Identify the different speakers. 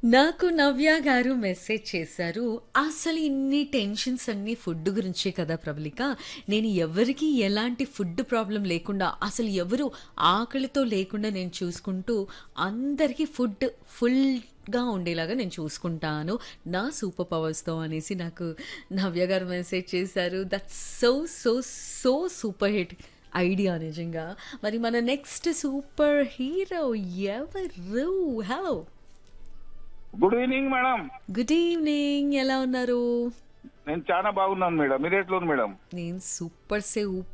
Speaker 1: నాకు నవ్య గారు మెసేజ్ చేశారు అసలు ఇన్ని టెన్షన్స్ అన్ని ఫుడ్ గురించే కదా ప్రబలిక నేను ఎవరికి ఎలాంటి ఫుడ్ ప్రాబ్లం లేకుండా అసలు ఎవరు ఆకలితో లేకుండా నేను చూసుకుంటూ అందరికీ ఫుడ్ ఫుల్గా ఉండేలాగా నేను చూసుకుంటాను నా సూపర్ పవర్స్తో అనేసి నాకు నవ్య గారు మెసేజ్ చేశారు that so so so super hit idea నిజంగా మరి మన నెక్స్ట్ సూపర్ హీరో ఎవరు hello
Speaker 2: good evening madam
Speaker 1: good evening ఎలా ఉన్నారు
Speaker 2: నేను చాలా బాగున్నాను మేడం మీరు ఎట్లా ఉంది మేడం
Speaker 1: నేను సూపర్ సే